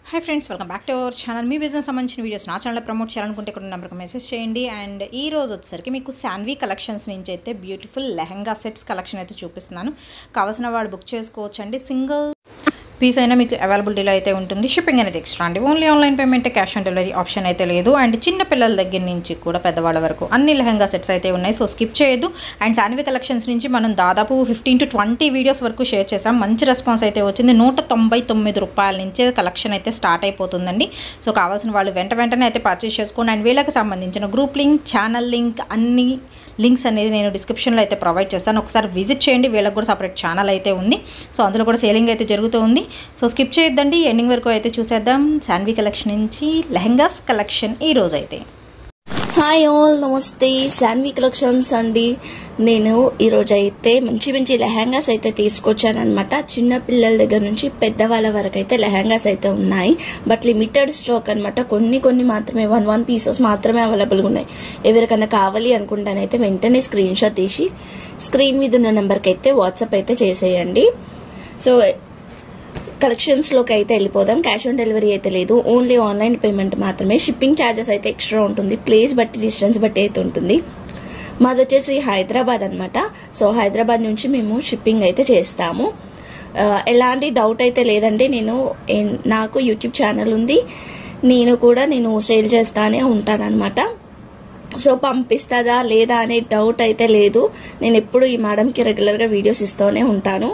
Hi friends welcome back to our channel మీ business సంబంధించిన videos నా ఛానల్లో ప్రమోట్ చేయాలనుకుంటే ఇక్కడ నెంబర్కి మెసేజ్ చేయండి అండ్ ఈ రోజు వచ్చేసరికి మీకు శాన్వీ కలెక్షన్స్ నుంచి అయితే బ్యూటిఫుల్ లెహంగా సెట్స్ కలెక్షన్ అయితే చూపిస్తున్నాను కావాల్సిన వాళ్ళు బుక్ చేసుకోవచ్చు అండి సింగిల్ పీస్ అయినా మీకు అవైలబిలిటీలో అయితే ఉంటుంది షిప్పింగ్ అనేది ఎక్స్ట్రా అండి only online payment cash on delivery option అయితే లేదు అండ్ చిన్న పిల్లల దగ్గర నుంచి కూడా పెద్దవాళ్ళ వరకు అన్ని లెహంగా సెట్స్ అయితే ఉన్నాయి సో స్కిప్ చేయొద్దు అండ్ శాన్వి కలెక్షన్స్ నుంచి మనం దాదాపు ఫిఫ్టీన్ టు ట్వంటీ వీడియోస్ వరకు షేర్ చేసాం మంచి రెస్పాన్స్ అయితే వచ్చింది నూట తొంభై తొమ్మిది రూపాయల నుంచే కలెక్షన్ అయితే స్టార్ట్ అయిపోతుందండి సో కావాల్సిన వాళ్ళు వెంట వెంటనే అయితే పర్చేస్ చేసుకోండి అండ్ వీళ్ళకి సంబంధించిన గ్రూప్ లింక్ ఛానల్ లింక్ అన్ని లింక్స్ అనేది నేను డిస్క్రిప్షన్లో అయితే ప్రొవైడ్ చేస్తాను ఒకసారి విజిట్ చేయండి వీళ్ళకి కూడా సపరేట్ ఛానల్ అయితే ఉంది సో అందులో కూడా సేలింగ్ అయితే జరుగుతూ ఉంది సో స్కిప్ చేయొద్దండి ఎండింగ్ వరకు అయితే చూసేద్దాం శాన్వి కలెక్షన్ నుంచి లెహంగాస్ కలెక్షన్ ఈ రోజు అయితే హాయ్ ఆల్ నమస్తే శాన్వి కలెక్షన్స్ అండి నేను ఈరోజు అయితే మంచి మంచి లెహంగాస్ అయితే తీసుకొచ్చాను అనమాట చిన్న పిల్లల దగ్గర నుంచి పెద్దవాళ్ళ వరకు అయితే లెహంగాస్ అయితే ఉన్నాయి బట్ లిమిటెడ్ స్టాక్ అనమాట కొన్ని కొన్ని మాత్రమే వన్ వన్ పీసెస్ మాత్రమే అవైలబుల్గా ఉన్నాయి ఎవరికైనా కావాలి అనుకుంటానైతే వెంటనే స్క్రీన్ షాట్ తీసి స్క్రీన్ మీద ఉన్న నెంబర్కి అయితే వాట్సాప్ అయితే చేసేయండి సో కలెక్షన్స్లోకి అయితే వెళ్ళిపోదాం క్యాష్ ఆన్ డెలివరీ అయితే లేదు ఓన్లీ ఆన్లైన్ పేమెంట్ మాత్రమే షిప్పింగ్ ఛార్జెస్ అయితే ఎక్స్ట్రా ఉంటుంది ప్లేస్ బట్టి డిస్టెన్స్ బట్టి అయితే ఉంటుంది మాది వచ్చేసి హైదరాబాద్ అనమాట సో హైదరాబాద్ నుంచి మేము షిప్పింగ్ అయితే చేస్తాము ఆ, ఎలాంటి డౌట్ అయితే లేదండి నేను ఎన్- నాకు యూట్యూబ్ ఛానల్ ఉంది నేను కూడా నేను సేల్ చేస్తానే ఉంటానన్నమాట సో పంపిస్తుందా లేదా అనే డౌట్ అయితే లేదు నేను ఎప్పుడు ఈ మేడంకి రెగ్యులర్గా వీడియోస్ ఇస్తూనే ఉంటాను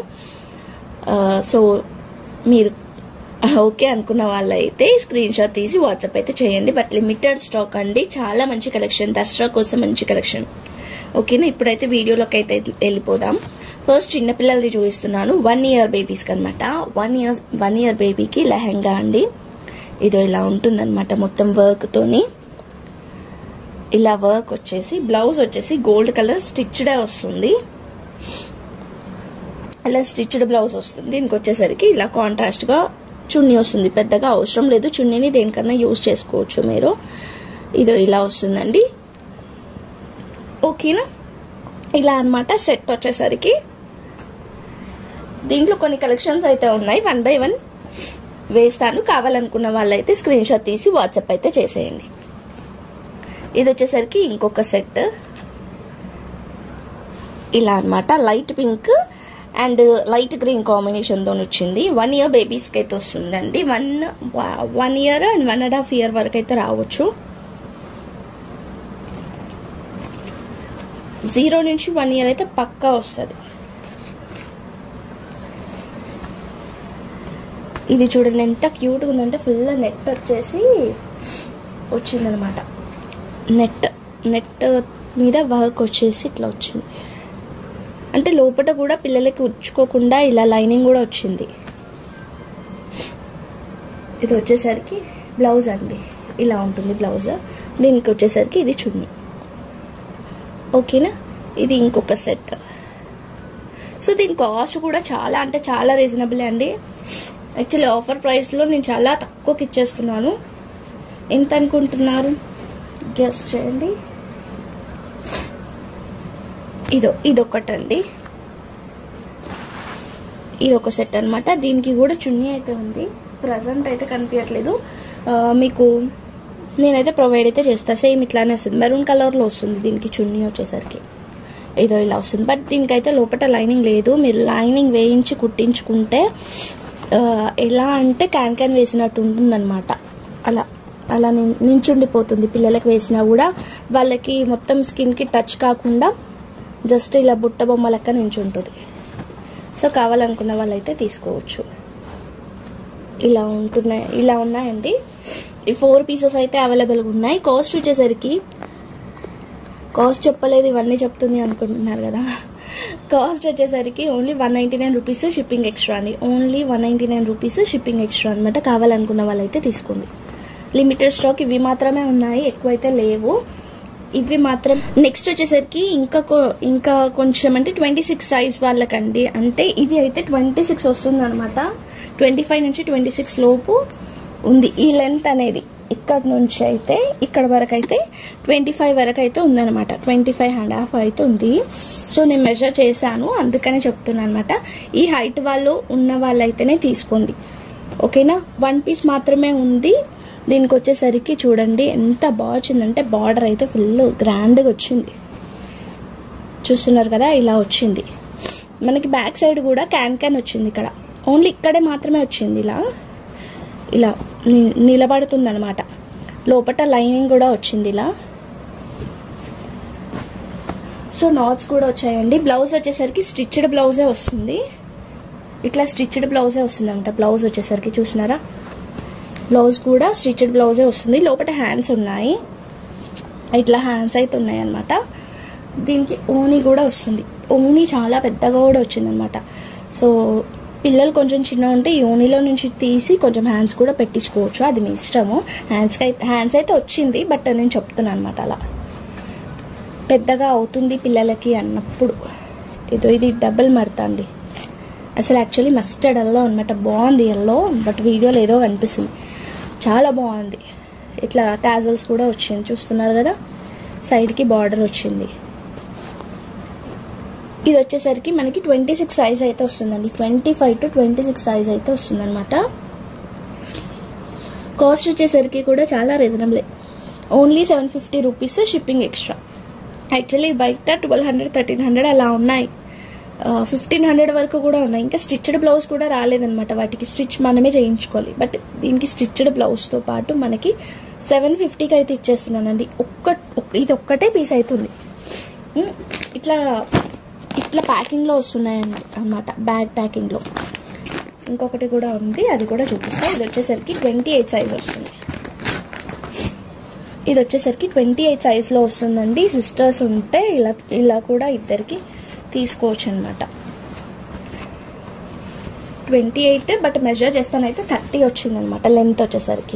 ఆ, సో మీరు ఓకే అనుకున్న వాళ్ళైతే స్క్రీన్ షాట్ తీసి వాట్సాప్ అయితే చేయండి బట్ లిమిటెడ్ స్టాక్ అండి చాలా మంచి కలెక్షన్ దసరా కోసం మంచి కలెక్షన్ ఓకేనా ఇప్పుడైతే వీడియోలోకి అయితే వెళ్ళిపోదాం ఫస్ట్ చిన్నపిల్లలది చూపిస్తున్నాను వన్ ఇయర్ బేబీస్కి అనమాట వన్ ఇయర్ వన్ ఇయర్ బేబీకి లెహంగా అండి ఇదో ఇలా ఉంటుందన్నమాట మొత్తం వర్క్తోని ఇలా వర్క్ వచ్చేసి బ్లౌజ్ వచ్చేసి గోల్డ్ కలర్ స్టిచ్డే వస్తుంది అలా స్టిచ్డ్ బ్లౌజ్ వస్తుంది దీనికి వచ్చేసరికి ఇలా కాంట్రాస్ట్ గా చున్నీ వస్తుంది పెద్దగా అవసరం లేదు చున్నీని దేనికన్నా యూజ్ చేసుకోవచ్చు మీరు ఇదో ఇలా వస్తుందండి ఓకేనా ఇలా అన్నమాట సెట్ వచ్చేసరికి దీంట్లో కొన్ని కలెక్షన్స్ అయితే ఉన్నాయి వన్ బై వన్ వేస్తాను కావాలనుకున్న వాళ్ళైతే స్క్రీన్ షాట్ తీసి వాట్సాప్ అయితే చేసేయండి ఇది వచ్చేసరికి ఇంకొక సెట్ ఇలా అన్నమాట light pink and light green combination తో వచ్చింది వన్ ఇయర్ బేబీస్ కి అయితే వస్తుందండి one one year and one and half year వరకు అయితే రావచ్చు జీరో నుంచి వన్ ఇయర్ అయితే పక్కా వస్తుంది ఇది చూడండి ఎంత క్యూట్గా ఉందంటే ఫుల్ నెట్ వచ్చేసి వచ్చిందనమాట నెట్ నెట్ మీద వర్క్ వచ్చేసి ఇట్లా వచ్చింది అంటే లోపల కూడా పిల్లలకి ఉచ్చుకోకుండా ఇలా లైనింగ్ కూడా వచ్చింది ఇది వచ్చేసరికి బ్లౌజ్ అండి ఇలా ఉంటుంది బ్లౌజ్ దీనికి వచ్చేసరికి ఇది చున్నీ ఓకేనా ఇది ఇంకొక సెట్ సో దీని కాస్ట్ కూడా చాలా అంటే చాలా రీజనబుల్ అండి యాక్చువల్లీ ఆఫర్ ప్రైస్లో నేను చాలా తక్కువకి ఇచ్చేస్తున్నాను ఎంత అనుకుంటున్నారు గెస్ చేయండి ఇదో ఇదొకటండి ఇది ఒక సెట్ అనమాట దీనికి కూడా చున్నీ అయితే ఉంది ప్రజెంట్ అయితే కనిపించట్లేదు ఆ, మీకు నేనైతే ప్రొవైడ్ అయితే చేస్తా సేమ్ ఇట్లానే వస్తుంది మెరూన్ కలర్లో వస్తుంది దీనికి చున్నీ వచ్చేసరికి ఏదో ఇలా వస్తుంది బట్ దీనికైతే లోపల లైనింగ్ లేదు మీరు లైనింగ్ వేయించి కుట్టించుకుంటే ఆ, ఎలా అంటే క్యాన్ క్యాన్ వేసినట్టు ఉంటుందన్నమాట అలా అలా నిం- నించుండిపోతుంది పిల్లలకి వేసినా కూడా వాళ్ళకి మొత్తం స్కిన్కి టచ్ కాకుండా జస్ట్ ఇలా బుట్ట బొమ్మ లెక్క నించుంటుంది సో కావాలనుకున్న వాళ్ళైతే తీసుకోవచ్చు ఇలా ఉంటున్నాయి ఇలా ఉన్నాయండి ఈ ఫోర్ పీసెస్ అయితే అవైలబుల్గా ఉన్నాయి కాస్ట్ వచ్చేసరికి కాస్ట్ చెప్పలేదు ఇవన్నీ చెప్తుంది అనుకుంటున్నారు కదా కాస్ట్ వచ్చేసరికి only one ninety nine rupees shipping extra అండి only one ninety nine rupees shipping extra అనమాట కావాలనుకున్న వాళ్ళైతే తీసుకోండి లిమిటెడ్ స్టాక్ ఇవి మాత్రమే ఉన్నాయి ఎక్కువైతే లేవు ఇవి మాత్రం నెక్స్ట్ వచ్చేసరికి ఇంకా కొ- ఇంకా కొంచెం అంటే ట్వంటీ సిక్స్ సైజ్ వాళ్ళకండి అంటే ఇది అయితే ట్వంటీ సిక్స్ వస్తుంది అనమాట ట్వంటీ ఫైవ్ నుంచి ట్వంటీ సిక్స్ లోపు ఉంది ఈ లెంత్ అనేది ఇక్కడ నుంచి అయితే ఇక్కడ వరకు అయితే ట్వంటీ ఫైవ్ వరకు అయితే ఉందన్నమాట ట్వంటీ ఫైవ్ అండ్ హాఫ్ అయితే ఉంది సో నేను మెజర్ చేశాను అందుకనే చెప్తున్నాను అనమాట ఈ హైట్ వాళ్ళు ఉన్న వాళ్ళైతేనే తీసుకోండి ఓకేనా వన్ పీస్ మాత్రమే ఉంది దీనికి వచ్చేసరికి చూడండి ఎంత బాగా వచ్చిందంటే బార్డర్ అయితే ఫుల్ గ్రాండ్గా వచ్చింది చూస్తున్నారు కదా ఇలా వచ్చింది మనకి బ్యాక్ సైడ్ కూడా క్యాన్ క్యాన్ వచ్చింది ఇక్కడ ఓన్లీ ఇక్కడే మాత్రమే వచ్చింది ఇలా ఇలా ని- నిలబడుతుంది అనమాట లోపల లైనింగ్ కూడా వచ్చింది ఇలా సో నాట్స్ కూడా వచ్చాయండి బ్లౌజ్ వచ్చేసరికి స్టిచ్డ్ బ్లౌజే వస్తుంది ఇట్లా స్టిచ్డ్ బ్లౌజే వస్తుంది అనమాట బ్లౌజ్ వచ్చేసరికి చూసినారా బ్లౌజ్ కూడా స్టిచ్డ్ బ్లౌజే వస్తుంది లోపల హ్యాండ్స్ ఉన్నాయి ఇట్లా హ్యాండ్స్ అయితే ఉన్నాయి అనమాట దీనికి ఓనీ కూడా వస్తుంది ఓనీ చాలా పెద్దగా కూడా వచ్చింది అనమాట సో పిల్లలు కొంచెం చిన్న ఉంటే ఈ ఓనీలో నుంచి తీసి కొంచెం హ్యాండ్స్ కూడా పెట్టించుకోవచ్చు అది మీ ఇష్టము హ్యాండ్స్కి అయితే హ్యాండ్స్ అయితే వచ్చింది బట్ నేను చెప్తున్నాను అనమాట అలా పెద్దగా అవుతుంది పిల్లలకి అన్నప్పుడు ఇదో ఇది డబుల్ మడత అండి అసలు యాక్చువల్లీ మస్టర్డ్ ఎల్లో అనమాట బాగుంది ఎల్లో బట్ వీడియోలో ఏదో కనిపిస్తుంది చాలా బాగుంది ఇట్లా టాజల్స్ కూడా వచ్చింది చూస్తున్నారు కదా సైడ్కి బార్డర్ వచ్చింది ఇది వచ్చేసరికి మనకి ట్వంటీ సిక్స్ సైజ్ అయితే వస్తుందండి twenty five to twenty six size అయితే వస్తుందన్నమాట కాస్ట్ వచ్చేసరికి కూడా చాలా reasonable only seven fifty rupees shipping extra actually బయట ట్వెల్వ్ హండ్రెడ్ థర్టీన్ హండ్రెడ్ అలా ఉన్నాయి ఫిఫ్టీన్ హండ్రెడ్ వరకు కూడా ఉన్నాయి ఇంకా స్టిచ్డ్ బ్లౌజ్ కూడా రాలేదన్నమాట వాటికి స్టిచ్ మనమే చేయించుకోవాలి బట్ దీనికి స్టిచ్డ్ బ్లౌజ్తో పాటు మనకి సెవెన్ ఫిఫ్టీకి అయితే ఇచ్చేస్తున్నానండి ఒక్క ఒక్క- ఇది ఒక్కటే పీస్ అవుతుంది ఉమ్, ఇట్లా ఇట్లా ప్యాకింగ్లో వస్తున్నాయండి అన్నమాట బ్యాగ్ ప్యాకింగ్లో ఇంకొకటి కూడా ఉంది అది కూడా చూపిస్తా ఇది వచ్చేసరికి ట్వంటీ ఎయిట్ సైజ్ వస్తుంది ఇది వచ్చేసరికి ట్వంటీ ఎయిట్ సైజ్లో వస్తుందండి సిస్టర్స్ ఉంటే ఇలా ఇలా కూడా ఇద్దరికి తీసుకోవచ్చు అనమాట ట్వంటీ ఎయిట్ బట్ మెజర్ చేస్తానైతే థర్టీ వచ్చిందనమాట లెంత్ వచ్చేసరికి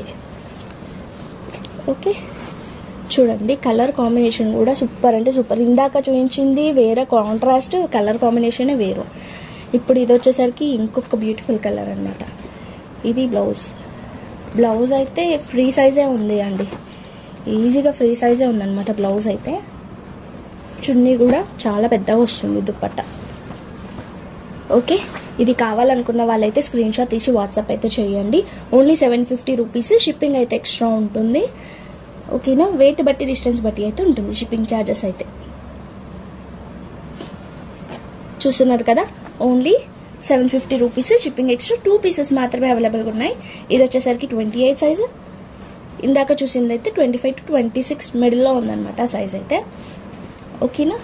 ఓకే చూడండి కలర్ కాంబినేషన్ కూడా సూపర్ అంటే సూపర్ ఇందాక చూపించింది వేరే కాంట్రాస్ట్ కలర్ కాంబినేషనే వేరు ఇప్పుడు ఇది వచ్చేసరికి ఇంకొక బ్యూటిఫుల్ కలర్ అన్నమాట ఇది బ్లౌజ్ బ్లౌజ్ అయితే ఫ్రీ సైజే ఉంది అండి ఈజీగా ఫ్రీ సైజే ఉందన్నమాట బ్లౌజ్ అయితే చున్నీ కూడా చాలా పెద్దగా వస్తుంది దుప్పట్ట ఓకే ఇది కావాలనుకున్న వాళ్ళైతే స్క్రీన్ షాట్ తీసి వాట్సాప్ అయితే చేయండి only seven fifty rupees shipping అయితే ఎక్స్ట్రా ఉంటుంది ఓకేనా వెయిట్ బట్టి డిస్టెన్స్ బట్టి అయితే ఉంటుంది షిప్పింగ్ ఛార్జెస్ అయితే చూస్తున్నారు కదా only seven fifty rupees shipping extra two pieces మాత్రమే అవైలబుల్గా ఉన్నాయి ఇది వచ్చేసరికి ట్వంటీ ఎయిట్ సైజ్ ఇందాక చూసింది అయితే twenty five to twenty six మిడిల్లో ఉందన్నమాట సైజ్ అయితే ఓకేనా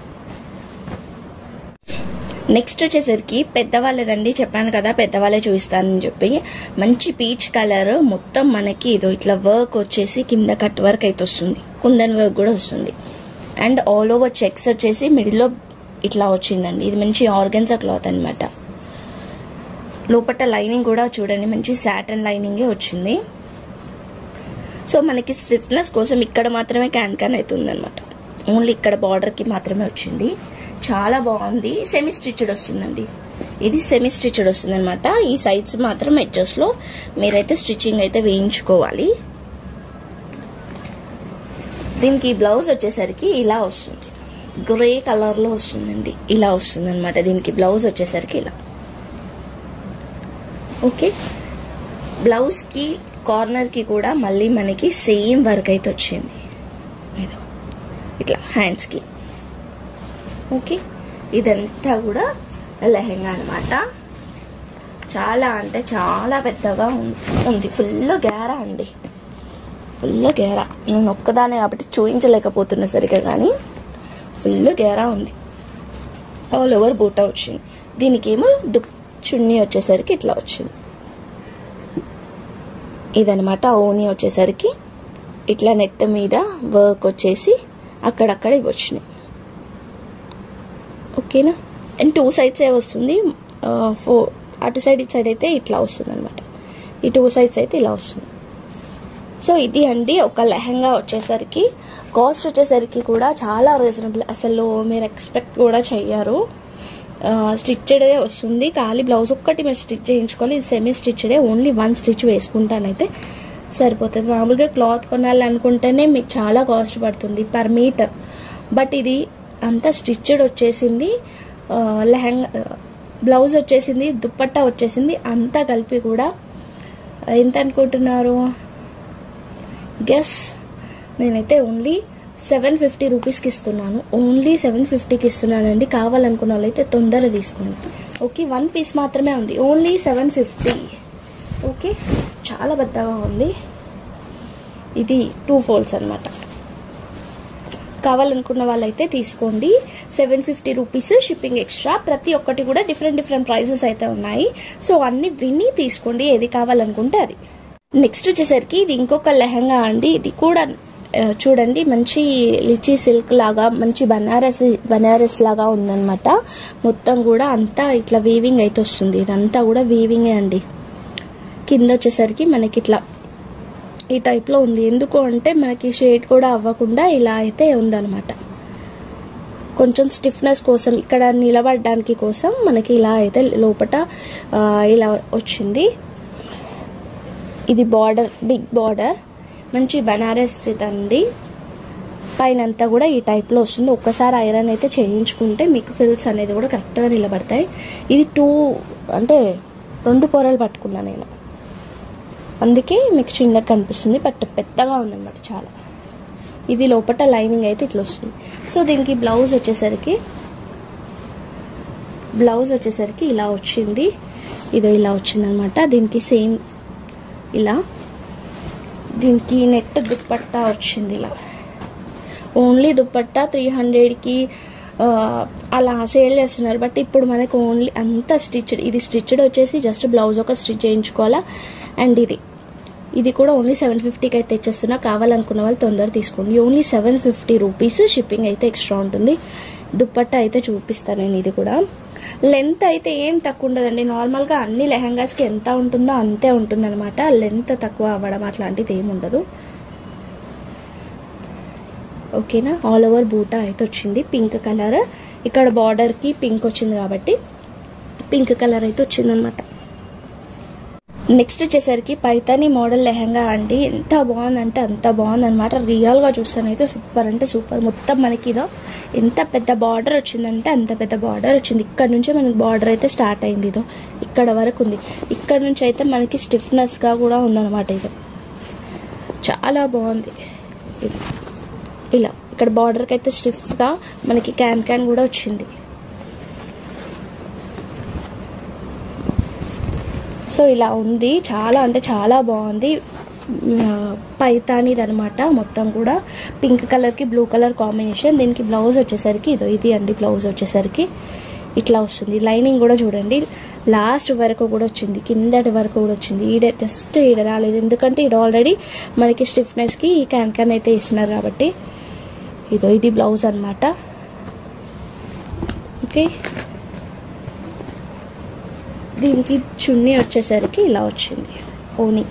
నెక్స్ట్ వచ్చేసరికి పెద్దవాళ్ళదండి చెప్పాను కదా పెద్దవాళ్ళే చూపిస్తానని చెప్పి మంచి పీచ్ కలర్ మొత్తం మనకి ఇదో ఇట్లా వర్క్ వచ్చేసి కింద కట్ వర్క్ అయితే వస్తుంది కుందన్ వర్క్ కూడా వస్తుంది అండ్ ఆల్ ఓవర్ చెక్స్ వచ్చేసి మిడిల్లో ఇట్లా వచ్చిందండి ఇది మంచి ఆర్గన్సా క్లాత్ అనమాట లోపల లైనింగ్ కూడా చూడండి మంచి సాటన్ లైనింగే వచ్చింది సో మనకి స్టిఫ్నెస్ కోసం ఇక్కడ మాత్రమే క్యాన్ క్యాన్ అవుతుంది అనమాట ఓన్లీ ఇక్కడ బార్డర్కి మాత్రమే వచ్చింది చాలా బాగుంది సెమీ స్టిచ్డ్ వస్తుందండి ఇది సెమీ స్టిచ్డ్ వస్తుంది అనమాట ఈ సైడ్స్ మాత్రం ఎడ్జస్ట్లో మీరైతే స్టిచ్చింగ్ అయితే వేయించుకోవాలి దీనికి బ్లౌజ్ వచ్చేసరికి ఇలా వస్తుంది గ్రే కలర్లో వస్తుందండి ఇలా వస్తుంది అనమాట దీనికి బ్లౌజ్ వచ్చేసరికి ఇలా ఓకే బ్లౌజ్కి కార్నర్కి కూడా మళ్ళీ మనకి సేమ్ వర్క్ అయితే వచ్చింది ఇదో. ఇట్లా హ్యాండ్స్కి ఓకే ఇదంతా కూడా లెహెంగా అనమాట చాలా అంటే చాలా పెద్దగా ఉంది ఉంది ఫుల్ గేరా అండి ఫుల్ గేరా నేను ఒక్కదానే కాబట్టి చూపించలేకపోతున్నా సరిగా కానీ ఫుల్ గేరా ఉంది ఆల్ ఓవర్ బూటా వచ్చింది దీనికేమో దుప్ చున్నీ వచ్చేసరికి ఇట్లా వచ్చింది ఇదనమాట ఓని వచ్చేసరికి ఇట్లా నెట్ మీద వర్క్ వచ్చేసి అక్కడక్కడ ఇవి వచ్చినాయి ఓకేనా అండ్ టూ సైడ్స్ ఏ వస్తుంది ఫో అటు సైడ్ ఇటు సైడ్ అయితే ఇట్లా వస్తుంది అనమాట ఈ టూ సైడ్స్ అయితే ఇలా వస్తుంది సో ఇది అండి ఒక లెహంగా వచ్చేసరికి కాస్ట్ వచ్చేసరికి కూడా చాలా రీజనబుల్ అసలు మీరు ఎక్స్పెక్ట్ కూడా చెయ్యరు స్టిచ్డే వస్తుంది ఖాళీ బ్లౌజ్ ఒక్కటి మీరు స్టిచ్ చేయించుకోవాలి ఇది సెమీ స్టిచ్డే ఓన్లీ వన్ స్టిచ్ వేసుకుంటానైతే సరిపోతుంది మామూలుగా క్లాత్ కొనాలనుకుంటేనే మీకు చాలా కాస్ట్ పడుతుంది పర్ మీటర్ బట్ ఇది అంతా స్టిచ్డ్ వచ్చేసింది లెహంగా బ్లౌజ్ వచ్చేసింది దుప్పట్టా వచ్చేసింది అంతా కలిపి కూడా ఎంత అనుకుంటున్నారు గెస్ నేనైతే ఓన్లీ సెవెన్ ఫిఫ్టీ రూపీస్కి ఇస్తున్నాను ఓన్లీ సెవెన్ ఫిఫ్టీకి ఇస్తున్నానండి కావాలనుకున్న వాళ్ళైతే తొందరగా తీసుకోండి ఓకే వన్ పీస్ మాత్రమే ఉంది ఓన్లీ సెవెన్ ఫిఫ్టీ ఓకే చాలా పెద్దగా ఉంది ఇది టూ ఫోల్డ్స్ అనమాట కావాలనుకున్న వాళ్ళైతే తీసుకోండి seven fifty rupees shipping extra ప్రతి ఒక్కటి కూడా డిఫరెంట్ డిఫరెంట్ ప్రైసెస్ అయితే ఉన్నాయి సో అన్ని విని తీసుకోండి ఏది కావాలనుకుంటే అది నెక్స్ట్ వచ్చేసరికి ఇది ఇంకొక లెహంగా అండి ఇది కూడా ఆ, చూడండి మంచి లిచీ సిల్క్ లాగా మంచి బనారస్ బనారస్ లాగా ఉందన్నమాట మొత్తం కూడా అంతా ఇట్లా వీవింగ్ అయితే వస్తుంది ఇదంతా కూడా వీవింగే అండి కింద వచ్చేసరికి మనకి ఇట్లా ఈ టైప్లో ఉంది ఎందుకు అంటే మనకి షేడ్ కూడా అవ్వకుండా ఇలా అయితే ఉందన్నమాట కొంచెం స్టిఫ్నెస్ కోసం ఇక్కడ నిలబడడానికి కోసం మనకి ఇలా అయితే లోపట ఆ, ఇలా వచ్చింది ఇది బార్డర్ బిగ్ బార్డర్ మంచి బనారస్ అండి పైన అంతా కూడా ఈ టైప్లో వస్తుంది ఒక్కసారి ఐరన్ అయితే చేయించుకుంటే మీకు ఫిల్స్ అనేది కూడా కరెక్ట్గా నిలబడతాయి ఇది టూ అంటే రెండు పొరలు పట్టుకున్నా నేను అందుకే మీకు చిన్నగా కనిపిస్తుంది బట్ పెద్దగా ఉందన్నమాట చాలా ఇది లోపల లైనింగ్ అయితే ఇట్లా వస్తుంది సో దీనికి బ్లౌజ్ వచ్చేసరికి బ్లౌజ్ వచ్చేసరికి ఇలా వచ్చింది ఇదో ఇలా వచ్చిందనమాట దీనికి సేమ్ ఇలా దీనికి నెట్ దుప్పట్టా వచ్చింది ఇలా ఓన్లీ దుప్పట్టా త్రీ హండ్రెడ్కి అలా సేల్ చేస్తున్నారు బట్ ఇప్పుడు మనకు ఓన్లీ అంత స్టిచ్డ్ ఇది స్టిచ్డ్ వచ్చేసి జస్ట్ బ్లౌజ్ ఒక స్టిచ్ చేయించుకోవాలా అండ్ ఇది ఇది కూడా ఓన్లీ సెవెన్ ఫిఫ్టీకి అయితే ఇచ్చేస్తున్నా కావాలనుకున్న వాళ్ళు తొందర తీసుకోండి only seven fifty rupees shipping అయితే ఎక్స్ట్రా ఉంటుంది దుప్పట్టా అయితే చూపిస్తాను నేను ఇది కూడా లెంత్ అయితే ఏం తక్కువ ఉండదండి నార్మల్గా అన్ని లెహంగాస్కి ఎంత ఉంటుందో అంతే ఉంటుందన్నమాట లెంత్ తక్కువ అవ్వడం అట్లాంటిది ఏమి ఉండదు ఓకేనా ఆల్ ఓవర్ బూటా అయితే వచ్చింది పింక్ కలర్ ఇక్కడ బార్డర్కి పింక్ వచ్చింది కాబట్టి పింక్ కలర్ అయితే వచ్చిందనమాట నెక్స్ట్ వచ్చేసరికి పైతాని మోడల్ లెహంగా అండి ఎంత బాగుందంటే అంత బాగుందన్నమాట రియల్గా చూస్తానైతే సూపర్ అంటే సూపర్ మొత్తం మనకి ఇదో ఎంత పెద్ద బార్డర్ వచ్చిందంటే అంత పెద్ద బార్డర్ వచ్చింది ఇక్కడ నుంచే మనకి బార్డర్ అయితే స్టార్ట్ అయింది ఇదో ఇక్కడ వరకు ఉంది ఇక్కడ నుంచి అయితే మనకి స్టిఫ్నెస్గా కూడా ఉందన్నమాట ఇది చాలా బాగుంది ఇది ఇలా ఇక్కడ బార్డర్కి అయితే స్టిఫ్గా మనకి క్యాన్ క్యాన్ కూడా వచ్చింది సో ఇలా ఉంది చాలా అంటే చాలా బాగుంది పైతానిది అనమాట మొత్తం కూడా పింక్ కలర్కి బ్లూ కలర్ కాంబినేషన్ దీనికి బ్లౌజ్ వచ్చేసరికి ఇదో ఇది అండి బ్లౌజ్ వచ్చేసరికి ఇట్లా వస్తుంది లైనింగ్ కూడా చూడండి లాస్ట్ వరకు కూడా వచ్చింది కిందటి వరకు కూడా వచ్చింది ఈడ జస్ట్ ఈడ రాలేదు ఎందుకంటే ఇది ఆల్రెడీ మనకి స్టిఫ్నెస్కి ఈ క్యాన్ క్యాన్ అయితే ఇస్తున్నారు కాబట్టి ఇదో ఇది బ్లౌజ్ అనమాట ఓకే దీనికి చున్నీ వచ్చేసరికి ఇలా వచ్చింది ఓని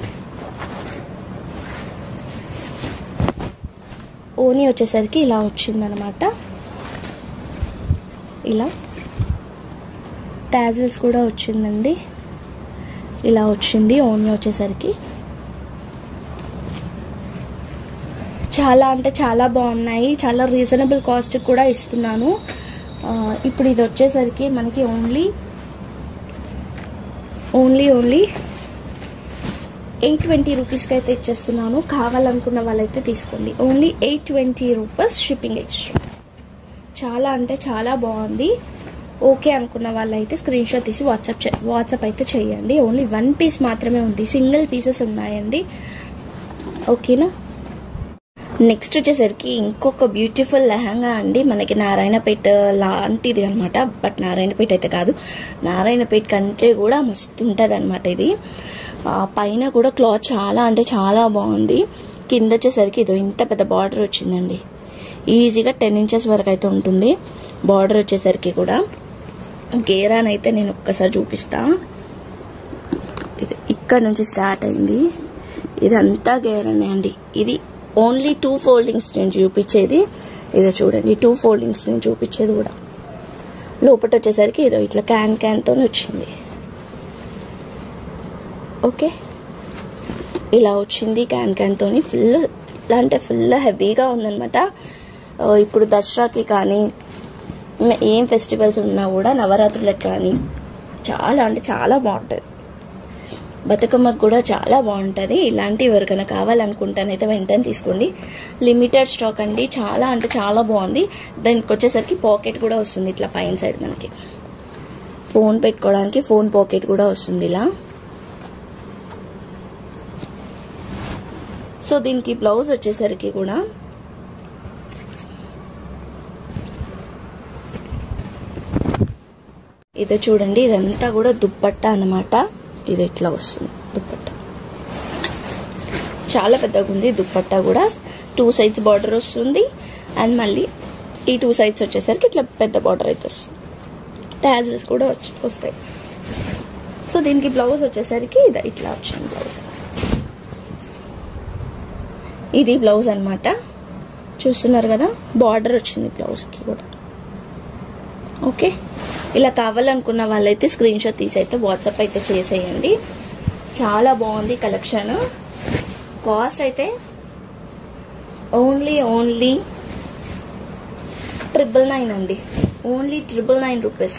ఓని వచ్చేసరికి ఇలా వచ్చిందనమాట ఇలా టాజిల్స్ కూడా వచ్చిందండి ఇలా వచ్చింది ఓని వచ్చేసరికి చాలా అంటే చాలా బాగున్నాయి చాలా రీజనబుల్ కాస్ట్ కూడా ఇస్తున్నాను ఆ, ఇప్పుడు ఇది వచ్చేసరికి మనకి only only only eight twenty రూపీస్కి అయితే ఇచ్చేస్తున్నాను కావాలనుకున్న వాళ్ళైతే తీసుకోండి only eight twenty rupees shipping extra చాలా అంటే చాలా బాగుంది ఓకే అనుకున్న వాళ్ళైతే స్క్రీన్ షాట్ తీసి వాట్సాప్ చే- వాట్సాప్ అయితే చేయండి ఓన్లీ వన్ పీస్ మాత్రమే ఉంది సింగిల్ పీసెస్ ఉన్నాయండి ఓకేనా నెక్స్ట్ వచ్చేసరికి ఇంకొక బ్యూటిఫుల్ లెహంగా అండి మనకి నారాయణపేట లాంటిది అనమాట బట్ నారాయణపేట అయితే కాదు నారాయణపేట కంటే కూడా మస్తు ఉంటుంది అనమాట ఇది ఆ, పైన కూడా క్లాత్ చాలా అంటే చాలా బాగుంది కింద వచ్చేసరికి ఇదో ఇంత పెద్ద బార్డర్ వచ్చిందండి ఈజీగా టెన్ ఇంచెస్ వరకు అయితే ఉంటుంది బార్డర్ వచ్చేసరికి కూడా గేరాన్ అయితే నేను ఒక్కసారి చూపిస్తా ఇది ఇక్కడ నుంచి స్టార్ట్ అయింది ఇదంతా గేరనే అండి ఇది ఓన్లీ టూ ఫోల్డింగ్స్ నేను చూపించేది ఇదో చూడండి టూ ఫోల్డింగ్స్ నేను చూపించేది కూడా లోపల వచ్చేసరికి ఇదో ఇట్లా క్యాన్ క్యాన్తో వచ్చింది ఓకే ఇలా వచ్చింది క్యాన్ క్యాన్తో ఫుల్ అంటే ఫుల్ హెవీగా ఉందన్నమాట ఆ, ఇప్పుడు దసరాకి కానీ మే- ఏం ఫెస్టివల్స్ ఉన్నా కూడా నవరాత్రులకు కానీ చాలా అంటే చాలా బాగుంటుంది బతుకమ్మకు కూడా చాలా బాగుంటుంది ఇలాంటి ఎవరికైనా కావాలనుకుంటానైతే వెంటనే తీసుకోండి లిమిటెడ్ స్టాక్ అండి చాలా అంటే చాలా బాగుంది దానికి వచ్చేసరికి పాకెట్ కూడా వస్తుంది ఇట్లా పైన సైడ్ మనకి ఫోన్ పెట్టుకోవడానికి ఫోన్ పాకెట్ కూడా వస్తుంది ఇలా సో దీనికి బ్లౌజ్ వచ్చేసరికి కూడా ఇది చూడండి ఇదంతా కూడా దుప్పట్ట అన్నమాట ఇది ఇట్లా వస్తుంది దుప్పట్ట చాలా పెద్దగా ఉంది దుప్పట్ట కూడా టూ సైడ్స్ బార్డర్ వస్తుంది అండ్ మళ్ళీ ఈ టూ సైడ్స్ వచ్చేసరికి ఇట్లా పెద్ద బార్డర్ అయితే వస్తుంది టాజిల్స్ కూడా వచ్చి వస్తాయి సో దీనికి బ్లౌజ్ వచ్చేసరికి ఇది ఇట్లా వచ్చింది బ్లౌజ్ ఇది బ్లౌజ్ అన్నమాట చూస్తున్నారు కదా బార్డర్ వచ్చింది బ్లౌజ్కి కూడా ఓకే ఇలా కావాలనుకున్న వాళ్ళైతే స్క్రీన్ షాట్ తీసి అయితే వాట్సాప్ అయితే చేసేయండి చాలా బాగుంది కలెక్షన్ కాస్ట్ అయితే ఓన్లీ ఓన్లీ ట్రిపుల్ నైన్ అండి only triple nine rupees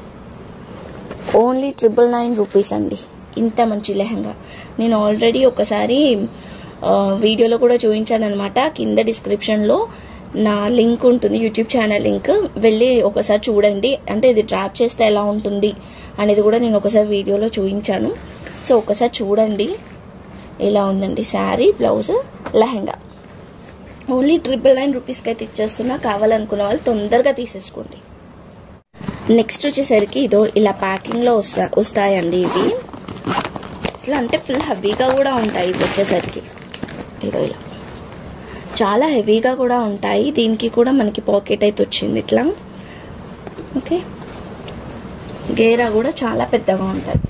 only triple nine rupees అండి ఇంత మంచి లెహంగా నేను ఆల్రెడీ ఒకసారి ఆ, వీడియోలో కూడా చూపించాను అనమాట కింద డిస్క్రిప్షన్లో నా లింక్ ఉంటుంది యూట్యూబ్ ఛానల్ లింక్ వెళ్ళి ఒకసారి చూడండి అంటే ఇది డ్రాప్ చేస్తే ఎలా ఉంటుంది అనేది కూడా నేను ఒకసారి వీడియోలో చూపించాను సో ఒకసారి చూడండి ఇలా ఉందండి sari blouse lehenga only triple nine రూపీస్కి అయితే ఇచ్చేస్తున్నా కావాలనుకున్న వాళ్ళు తొందరగా తీసేసుకోండి నెక్స్ట్ వచ్చేసరికి ఇదో ఇలా ప్యాకింగ్లో వస్తా వస్తాయండి ఇవి ఇట్లా అంటే ఫుల్ హెవీగా కూడా ఉంటాయి ఇవి వచ్చేసరికి ఇదో ఇలా చాలా హెవీగా కూడా ఉంటాయి దీనికి కూడా మనకి పాకెట్ అయితే వచ్చింది ఇట్లా ఓకే గేరా కూడా చాలా పెద్దగా ఉంటుంది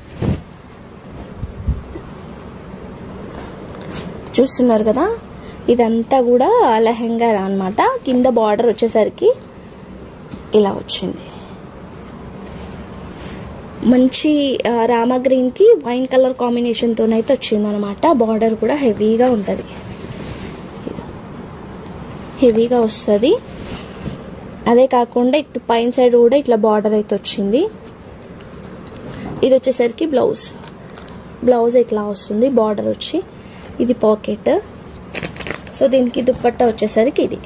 చూస్తున్నారు కదా ఇదంతా కూడా లెహంగా అన్నమాట కింద బార్డర్ వచ్చేసరికి ఇలా వచ్చింది మంచి ఆ, రామా గ్రీన్కి వైన్ కలర్ కాంబినేషన్తోనైతే వచ్చింది అనమాట బార్డర్ కూడా హెవీగా ఉంటుంది హెవీగా వస్తుంది అదే కాకుండా ఇటు పైన సైడ్ కూడా ఇట్లా బార్డర్ అయితే వచ్చింది ఇది వచ్చేసరికి బ్లౌజ్ బ్లౌజ్ ఇట్లా వస్తుంది బార్డర్ వచ్చి ఇది పాకెట్ సో దీనికి దుప్పట్టా వచ్చేసరికి ఇది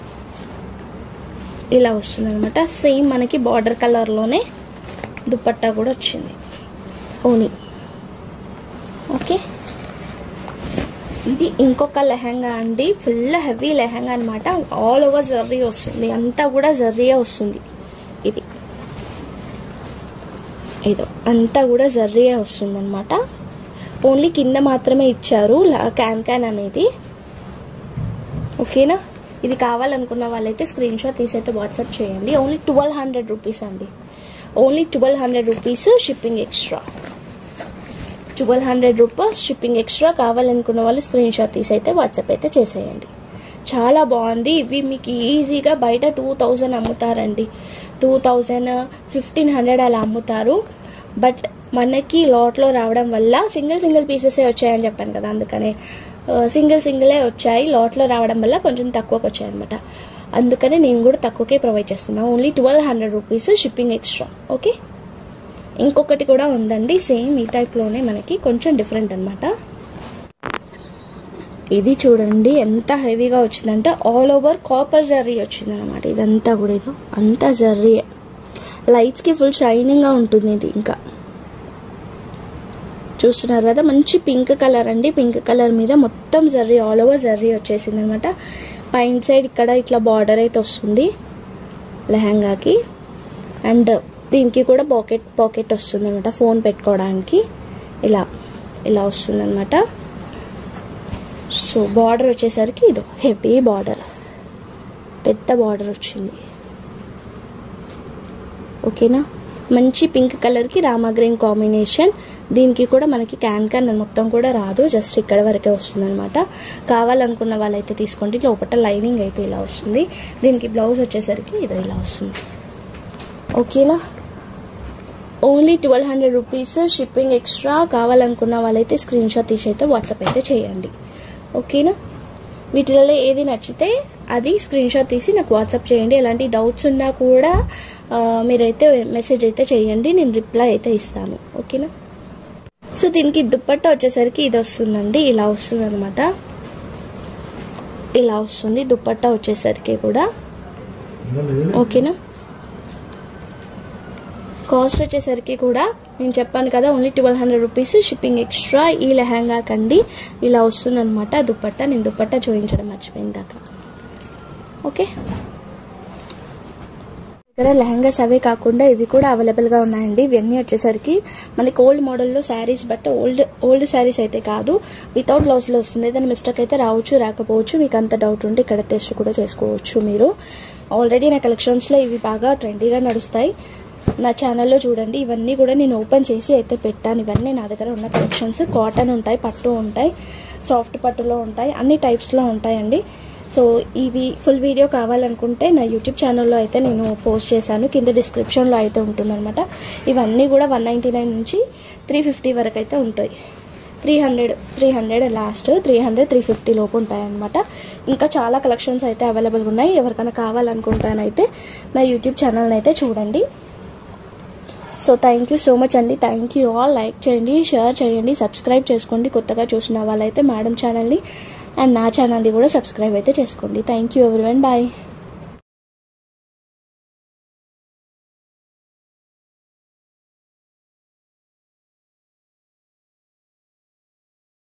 ఇలా వస్తుంది అనమాట సేమ్ మనకి బార్డర్ కలర్లోనే దుప్పట్టా కూడా వచ్చింది ఓని ఓకే ఇది ఇంకొక లెహంగా అండి ఫుల్ హెవీ లెహంగా అనమాట ఆల్ ఓవర్ జర్రీ వస్తుంది అంతా కూడా జర్రీయే వస్తుంది ఇది ఏదో అంతా కూడా జర్రీయే వస్తుంది అనమాట ఓన్లీ కింద మాత్రమే ఇచ్చారు లా- క్యాన్ క్యాన్ అనేది ఓకేనా ఇది కావాలనుకున్న వాళ్ళైతే స్క్రీన్ షాట్ తీసైతే వాట్సాప్ చేయండి ఓన్లీ ట్వెల్వ్ హండ్రెడ్ రూపీస్ అండి only twelve hundred rupees shipping extra twelve hundred rupees shipping extra కావాలనుకున్న వాళ్ళు స్క్రీన్ షాట్ తీసి అయితే వాట్సాప్ అయితే చేసేయండి చాలా బాగుంది ఇవి మీకు ఈజీగా బయట టూ థౌజండ్ అమ్ముతారండి టూ థౌజండ్ ఫిఫ్టీన్ హండ్రెడ్ అలా అమ్ముతారు బట్ మనకి లాట్లో రావడం వల్ల సింగిల్ సింగిల్ పీసెసే వచ్చాయని చెప్పాను కదా అందుకనే సింగిల్ సింగిలే వచ్చాయి లాట్లో రావడం వల్ల కొంచెం తక్కువకి వచ్చాయి అనమాట అందుకనే నేను కూడా తక్కువకే ప్రొవైడ్ చేస్తున్నాను only twelve hundred rupees shipping extra okay ఇంకొకటి కూడా ఉందండి సేమ్ ఈ టైప్లోనే మనకి కొంచెం డిఫరెంట్ అనమాట ఇది చూడండి ఎంత హెవీగా వచ్చిందంటే ఆల్ ఓవర్ కాపర్ జర్రీ వచ్చింది అనమాట ఇదంతా కూడా ఇదో అంతా జర్రీ లైట్స్కి ఫుల్ షైనింగ్గా ఉంటుంది ఇది ఇంకా చూస్తున్నారు కదా మంచి పింక్ కలర్ అండి పింక్ కలర్ మీద మొత్తం జర్రీ ఆల్ ఓవర్ జర్రీ వచ్చేసింది అనమాట పైన సైడ్ ఇక్కడ ఇట్లా బార్డర్ అయితే వస్తుంది లెహంగాకి అండ్ దీనికి కూడా పాకెట్ పాకెట్ వస్తుంది అనమాట ఫోన్ పెట్టుకోవడానికి ఇలా ఇలా వస్తుంది అనమాట సో బార్డర్ వచ్చేసరికి ఇదో హెవీ బార్డర్ పెద్ద బార్డర్ వచ్చింది ఓకేనా మంచి పింక్ కలర్కి రామా గ్రీన్ కాంబినేషన్ దీనికి కూడా మనకి క్యాన్ క్యాన్ మొత్తం కూడా రాదు జస్ట్ ఇక్కడ వరకే వస్తుంది అనమాట కావాలనుకున్న వాళ్ళైతే తీసుకోండి లోపల లైనింగ్ అయితే ఇలా వస్తుంది దీనికి బ్లౌజ్ వచ్చేసరికి ఇది ఇలా వస్తుంది ఓకేనా only twelve hundred rupees shipping extra కావాలనుకున్న వాళ్ళైతే స్క్రీన్ షాట్ తీసి అయితే వాట్సాప్ అయితే చేయండి ఓకేనా వీటిలలో ఏది నచ్చితే అది స్క్రీన్ షాట్ తీసి నాకు వాట్సాప్ చేయండి ఎలాంటి డౌట్స్ ఉన్నా కూడా ఆ, మీరైతే మెసేజ్ అయితే చేయండి నేను రిప్లై అయితే ఇస్తాను ఓకేనా సో దీనికి దుప్పట్టా వచ్చేసరికి ఇది వస్తుందండి ఇలా వస్తుంది అనమాట ఇలా వస్తుంది దుప్పట్టా వచ్చేసరికి కూడా ఓకేనా కాస్ట్ వచ్చేసరికి కూడా నేను చెప్పాను కదా only twelve hundred rupees shipping extra ఈ లెహంగా కండి ఇలా వస్తుందన్నమాట దుప్పట్టా నేను దుప్పట్టా చూపించడం మర్చిపోయింది దాకా ఓకే దగ్గర లెహంగాస్ అవే కాకుండా ఇవి కూడా అవైలబుల్గా ఉన్నాయండి ఇవన్నీ వచ్చేసరికి మనకి ఓల్డ్ మోడల్లో saris but old old saris అయితే కాదు వితౌట్ బ్లౌజ్లో వస్తుంది ఏదైనా మిస్టేక్ అయితే రావచ్చు రాకపోవచ్చు మీకు అంత డౌట్ ఉంటే ఇక్కడ టెస్ట్ కూడా చేసుకోవచ్చు మీరు ఆల్రెడీ నా కలెక్షన్స్లో ఇవి బాగా ట్రెండీగా నడుస్తాయి నా ఛానల్లో చూడండి ఇవన్నీ కూడా నేను ఓపెన్ చేసి అయితే పెట్టాను ఇవన్నీ నా దగ్గర ఉన్న కలెక్షన్స్ కాటన్ ఉంటాయి పట్టు ఉంటాయి సాఫ్ట్ పట్టులో ఉంటాయి అన్ని టైప్స్లో ఉంటాయండి సో ఇవి ఫుల్ వీడియో కావాలనుకుంటే నా యూట్యూబ్ ఛానల్లో అయితే నేను పోస్ట్ చేశాను కింద డిస్క్రిప్షన్లో అయితే ఉంటుందన్నమాట ఇవన్నీ కూడా వన్ నైంటీ నైన్ నుంచి త్రీ ఫిఫ్టీ వరకు అయితే ఉంటాయి three hundred three hundred last three hundred three fifty లోపు ఉంటాయన్నమాట ఇంకా చాలా కలెక్షన్స్ అయితే అవైలబుల్ ఉన్నాయి ఎవరికైనా కావాలనుకుంటానైతే నా యూట్యూబ్ ఛానల్ని అయితే చూడండి so thank you so much అండి థ్యాంక్ యూ ఆల్ లైక్ చేయండి షేర్ చేయండి సబ్స్క్రైబ్ చేసుకోండి కొత్తగా చూసిన వాళ్ళైతే మేడం ఛానల్ని అండ్ నా ఛానల్ని కూడా సబ్స్క్రైబ్ అయితే చేసుకోండి థ్యాంక్ యూ ఎవరి బాయ్